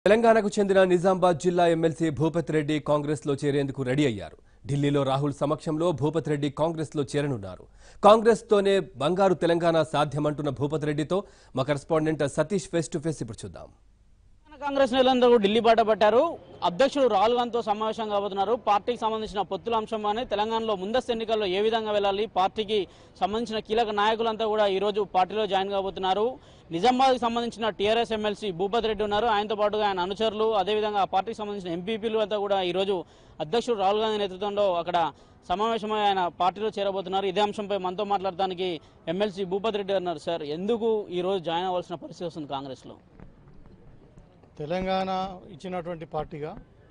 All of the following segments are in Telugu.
తెలంగాణకు చెందిన నిజామాబాద్ జిల్లా ఎమ్మెల్సీ భూపత్ రెడ్డి కాంగ్రెస్ లో చేరేందుకు రెడీ అయ్యారు ఢిల్లీలో రాహుల్ సమక్షంలో భూపత్ రెడ్డి కాంగ్రెస్ లో చేరనున్నారు కాంగ్రెస్ తోనే బంగారు తెలంగాణ సాధ్యమంటున్న భూపత్ రెడ్డితో మా correspondent Satish face to face ఇప్పుడు చూద్దాం తెలంగాణ కాంగ్రెస్ నేతలందరూ ఢిల్లీ బాట పట్టారు అధ్యక్షుడు రాహుల్ గాంధీతో సమావేశం కాబోతున్నారు పార్టీకి సంబంధించిన పొత్తుల అంశం అని తెలంగాణలో ముందస్తు ఎన్నికల్లో ఏ విధంగా వెళ్ళాలి పార్టీకి సంబంధించిన కీలక నాయకులంతా కూడా ఈ రోజు పార్టీలో జాయిన్ కాబోతున్నారు నిజామాబాద్కి సంబంధించిన టీఆర్ఎస్ ఎమ్మెల్సీ భూపత్ రెడ్డి ఉన్నారు ఆయనతో పాటుగా ఆయన అనుచరులు అదేవిధంగా ఆ పార్టీకి సంబంధించిన ఎంపీపీలు అంతా కూడా ఈ రోజు అధ్యక్షుడు రాహుల్ గాంధీ నేతృత్వంలో అక్కడ సమావేశమై ఆయన పార్టీలో చేరబోతున్నారు ఇదే అంశంపై మనతో మాట్లాడడానికి ఎమ్మెల్సీ భూపత్ రెడ్డి అన్నారు సార్ ఎందుకు ఈ రోజు జాయిన్ అవ్వాల్సిన పరిస్థితి వస్తుంది కాంగ్రెస్లో తెలంగాణ ఇచ్చినటువంటి పార్టీగా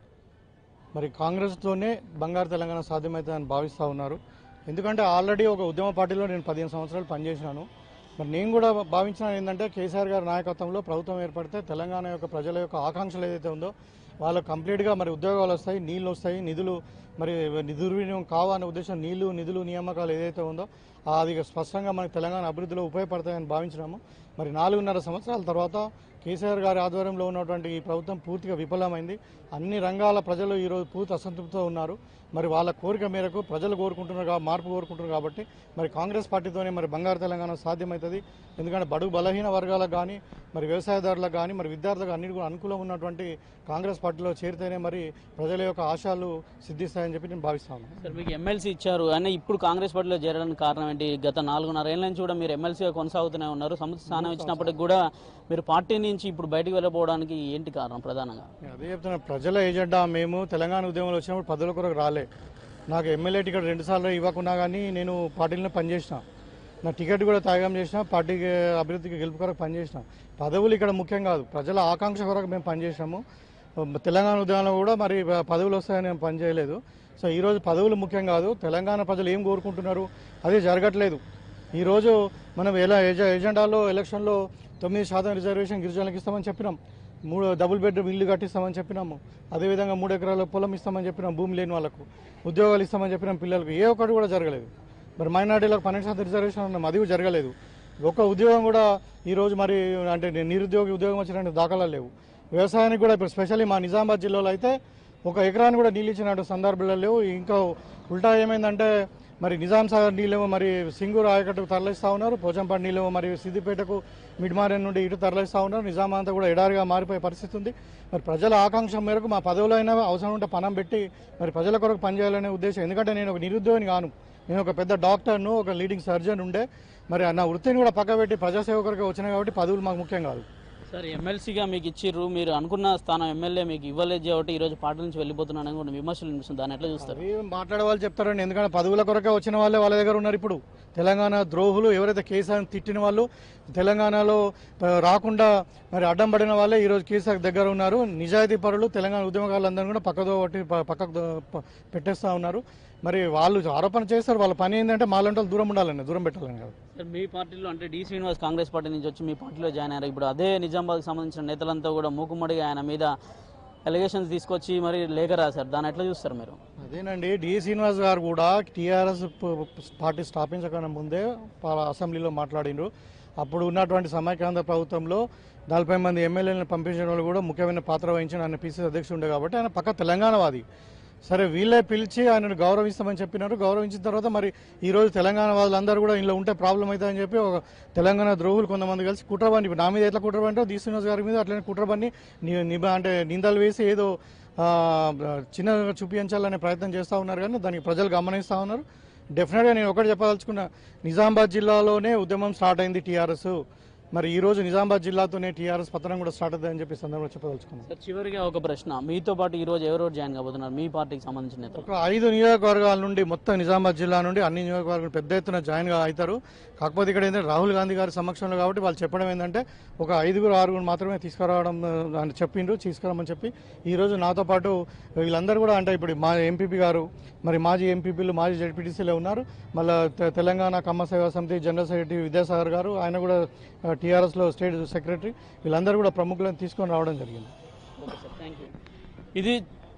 మరి కాంగ్రెస్తోనే బంగారు తెలంగాణ సాధ్యమవుతుందని భావిస్తూ ఉన్నారు ఎందుకంటే ఆల్రెడీ ఒక ఉద్యమ పార్టీలో నేను పదిహేను సంవత్సరాలు పనిచేసినాను మరి నేను కూడా భావించిన ఏంటంటే కేసీఆర్ గారి నాయకత్వంలో ప్రభుత్వం ఏర్పడితే తెలంగాణ యొక్క ప్రజల యొక్క ఆకాంక్షలు ఏదైతే ఉందో వాళ్ళకు కంప్లీట్గా మరి ఉద్యోగాలు వస్తాయి నీళ్ళు వస్తాయి నిధులు మరి దుర్వినియోగం కావనే ఉద్దేశం నీళ్లు నిధులు నియామకాలు ఏదైతే ఉందో అది స్పష్టంగా మనకి తెలంగాణ అభివృద్ధిలో ఉపయోగపడతాయని భావించినాము మరి నాలుగున్నర సంవత్సరాల తర్వాత కేసీఆర్ గారి ఆధ్వర్యంలో ఉన్నటువంటి ఈ ప్రభుత్వం పూర్తిగా విఫలమైంది అన్ని రంగాల ప్రజలు ఈరోజు పూర్తి అసంతృప్తితో ఉన్నారు మరి వాళ్ళ కోరిక మేరకు ప్రజలు కోరుకుంటున్నారు కా- మార్పు కోరుకుంటున్నారు కాబట్టి మరి కాంగ్రెస్ పార్టీతోనే మరి బంగారు తెలంగాణ సాధ్యమవుతుంది ఎందుకంటే బడుగు బలహీన వర్గాలకు కానీ మరి వ్యవసాయదారులకు కానీ మరి విద్యార్థులకు అన్నిటి కూడా అనుకూలం ఉన్నటువంటి కాంగ్రెస్ పార్టీలో చేరితేనే మరి ప్రజల యొక్క ఆశయాలు సిద్ధిస్తాయని చెప్పి నేను భావిస్తాను సార్ మీకు ఎమ్మెల్సీ ఇచ్చారు అయినా ఇప్పుడు కాంగ్రెస్ పార్టీలో చేరడానికి కారణం ఏంటి గత నాలుగున్నర ఏళ్ళ నుంచి కూడా మీరు ఎమ్మెల్సీగా కొనసాగుతూనే ఉన్నారు సముచిత స్థానం ఇచ్చినప్పటికి కూడా మీరు పార్టీ నుంచి ఇప్పుడు బయటికి వెళ్ళిపోవడానికి ఏంటి కారణం ప్రధానంగా నేను అదే చెప్తున్నా ప్రజల ఏజెండా మేము తెలంగాణ ఉద్యమంలో వచ్చినప్పుడు పదవుల కొరకు రాలే నాకు ఎమ్మెల్యే టికెట్ రెండు సార్లు ఇవ్వకున్నా కానీ నేను పార్టీలో పనిచేసిన నా టికెట్ కూడా త్యాగం చేసిన పార్టీకి అభివృద్ధికి గెలుపు కొరకు పనిచేసిన పదవులు ఇక్కడ ముఖ్యం కాదు ప్రజల ఆకాంక్ష కొరకు మేము పనిచేసినాము తెలంగాణ ఉద్యమంలో కూడా మరి పదవులు వస్తాయని మేము పనిచేయలేదు సో ఈరోజు పదవులు ముఖ్యం కాదు తెలంగాణ ప్రజలు ఏం కోరుకుంటున్నారు అదే జరగట్లేదు ఈరోజు మనం ఎలా ఏజ ఎజెండాలో ఎలక్షన్లో తొమ్మిది శాతం రిజర్వేషన్ గిరిజనులకు ఇస్తామని చెప్పినాం మూడు డబుల్ బెడ్రూమ్ ఇల్లు కట్టిస్తామని చెప్పినాము అదేవిధంగా మూడు ఎకరాల పొలం ఇస్తామని చెప్పినాం భూమి లేని వాళ్ళకు ఉద్యోగాలు ఇస్తామని చెప్పినాం పిల్లలకు ఏ ఒక్కటి కూడా జరగలేదు మరి మైనార్టీలకు పన్నెండు శాతం రిజర్వేషన్ ఉన్నాం అది కూడా జరగలేదు ఒక్క ఉద్యోగం కూడా ఈరోజు మరి అంటే నిరుద్యోగి ఉద్యోగం వచ్చిన దాఖలాలు లేవు వ్యవసాయానికి కూడా ఇప్పుడు స్పెషల్లీ మా నిజామాబాద్ జిల్లాలో అయితే ఒక ఎకరాన్ని కూడా నీళ్ళు ఇచ్చినట్టు సందర్భాలు లేవు ఇంకా ఉల్టా ఏమైందంటే మరి నిజాం సాగర్ నీళ్ళేమో మరి సింగూరు ఆయకట్టుకు తరలిస్తూ ఉన్నారు పోచంపాడు నీళ్ళేమో మరి సిద్దిపేటకు మిడ్మారెన్ నుండి ఇటు తరలిస్తూ ఉన్నారు నిజాం అంతా కూడా ఎడారిగా మారిపోయే పరిస్థితి ఉంది మరి ప్రజల ఆకాంక్ష మేరకు మా పదవులైనా అవసరం ఉంటే పనం పెట్టి మరి ప్రజల కొరకు పనిచేయాలనే ఉద్దేశం ఎందుకంటే నేను ఒక నిరుద్యోగిని కాను నేను ఒక పెద్ద డాక్టర్ను ఒక లీడింగ్ సర్జన్ ఉండే మరి నా వృత్తిని కూడా పక్క పెట్టి ప్రజాసేవ కొరకు వచ్చినాయి కాబట్టి పదవులు మాకు ముఖ్యం కాదు సార్ ఎమ్మెల్సీగా మీకు ఇచ్చిర్రు మీరు అనుకున్న స్థానం ఎమ్మెల్యే మీకు ఇవ్వలేదు కాబట్టి ఈ రోజు పార్టీ నుంచి వెళ్ళిపోతున్నానని కూడా విమర్శలు వినిపిస్తుంది దాన్ని ఎట్లా చూస్తారు అవి మాట్లాడే వాళ్ళు చెప్తారండి ఎందుకంటే పదవుల కొరకే వచ్చిన వాళ్ళే వాళ్ళ దగ్గర ఉన్నారు ఇప్పుడు తెలంగాణ ద్రోహులు ఎవరైతే కేసీఆర్ తిట్టిన వాళ్ళు తెలంగాణలో ఆ, రాకుండా మరి అడ్డం పడిన వాళ్ళే ఈరోజు కేసీఆర్ దగ్గర ఉన్నారు నిజాయితీ పరులు తెలంగాణ ఉద్యమకారులందరూ కూడా పక్కదో పట్టి ప- పక్కకు దో- ప- పెట్టేస్తా ఉన్నారు మరి వాళ్ళు ఆరోపణ చేస్తారు వాళ్ళ పని ఏంటంటే మాలంటే వాళ్ళు దూరం ఉండాలని దూరం పెట్టాలని కాదు సార్ మీ పార్టీలో అంటే డి శ్రీనివాస్ కాంగ్రెస్ పార్టీ నుంచి వచ్చి మీ పార్టీలో జాయిన్ అయ్యారు ఇప్పుడు అదే నిజామాబాద్కి సంబంధించిన నేతలంతా కూడా మూకుమ్మడిగా ఆయన మీద ఎలిగేషన్స్ తీసుకొచ్చి మరి లేఖ రాశారు దాన్ని ఎట్లా చూస్తారు మీరు అదేనండి డి శ్రీనివాస్ గారు కూడా టీఆర్ఎస్ పార్టీ స్థాపించకన్నా ముందే పా- అసెంబ్లీలో మాట్లాడిండ్రు అప్పుడు ఉన్నటువంటి సమైక్యాంధ్ర ప్రభుత్వంలో నలభై మంది ఎమ్మెల్యేలను పంపించడం వాళ్ళు కూడా ముఖ్యమైన పాత్ర వహించిన ఆయన పీసీసీ అధ్యక్షుడు ఉండే కాబట్టి ఆయన పక్క తెలంగాణవాది సరే వీళ్ళే పిలిచి ఆయనను గౌరవిస్తామని చెప్పినారు గౌరవించిన తర్వాత మరి ఈ రోజు తెలంగాణ వాళ్ళందరూ కూడా ఇంట్లో ఉంటే ప్రాబ్లం అవుతుందని చెప్పి ఒక తెలంగాణ ద్రోహులు కొంతమంది కలిసి కుట్రబండి ఇప్పుడు నా మీద ఎట్లా కుట్రబండి డి శ్రీనివాస్ గారి మీద అట్లనే కుట్రబండి ని- నిబ- అంటే నిందలు వేసి ఏదో ఆ, చిన్నగా చూపించాలనే ప్రయత్నం చేస్తూ ఉన్నారు కానీ దానికి ప్రజలు గమనిస్తూ ఉన్నారు డెఫినెట్గా నేను ఒకటి చెప్పదలుచుకున్నా నిజామాబాద్ జిల్లాలోనే ఉద్యమం స్టార్ట్ అయింది టీఆర్ఎస్ మరి ఈ రోజు నిజామాబాద్ జిల్లాతోనే టీఆర్ఎస్ పతనం కూడా స్టార్ట్ అవుతుందని చెప్పి ఈ సందర్భంగా చెప్పదలుచుకున్నాను సార్ చివరిగా ఒక ప్రశ్న మీతో పాటు ఈ రోజు ఎవరెవరు జాయిన్ కాబోతున్నారు మీ పార్టీకి సంబంధించిన నేతలు ఒక ఐదు నియోజకవర్గాల నుండి మొత్తం నిజామాబాద్ జిల్లా నుండి అన్ని నియోజకవర్గాలు పెద్ద ఎత్తున జాయిన్ గా అవుతారు కాకపోతే ఇక్కడ ఏంటంటే రాహుల్ గాంధీ గారి సమక్షంలో కాబట్టి వాళ్ళు చెప్పడం ఏంటంటే ఒక ఐదుగురు ఆరుగురు మాత్రమే తీసుకురావడం ఆ, అని చెప్పిండ్రు తీసుకురామని చెప్పి ఈ రోజు నాతో పాటు వీళ్ళందరూ కూడా అంటే ఇప్పుడు మా ఎంపీపీ గారు మరి మాజీ ఎంపీపీలు మాజీ జడ్పీటీసీలో ఉన్నారు మళ్ళీ తె- తెలంగాణ కమ్మ సేవా సమితి జనరల్ సెక్రటరీ విద్యాసాగర్ గారు ఆయన కూడా టీఆర్ఎస్లో స్టేట్ సెక్రటరీ వీళ్ళందరూ కూడా ప్రముఖులను తీసుకొని రావడం జరిగింది ఇది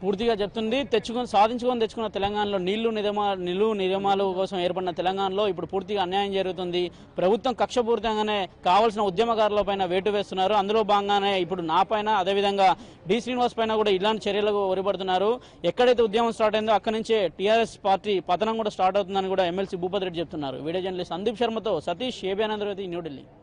పూర్తిగా చెప్తుంది తెచ్చుకొని సాధించుకొని తెచ్చుకున్న తెలంగాణలో నీళ్లు నియమా నిలువు నియమాలు కోసం ఏర్పడిన తెలంగాణలో ఇప్పుడు పూర్తిగా అన్యాయం జరుగుతుంది ప్రభుత్వం కక్షపూరితంగానే కావాల్సిన ఉద్యమకారుల పైన వేటు వేస్తున్నారు అందులో భాగంగానే ఇప్పుడు నా పైన అదేవిధంగా డి శ్రీనివాస్ పైన కూడా ఇలాంటి చర్యలకు ఒరిపడుతున్నారు ఎక్కడైతే ఉద్యమం స్టార్ట్ అయిందో అక్కడి నుంచే టీఆర్ఎస్ పార్టీ పతనం కూడా స్టార్ట్ అవుతుందని కూడా ఎమ్మెల్సీ భూపతి రెడ్డి చెప్తున్నారు వీడియో జర్నలిస్ట్ సందీప్ శర్మతో సతీష్ ఏబీ ఆనందరవతి న్యూఢిల్లీ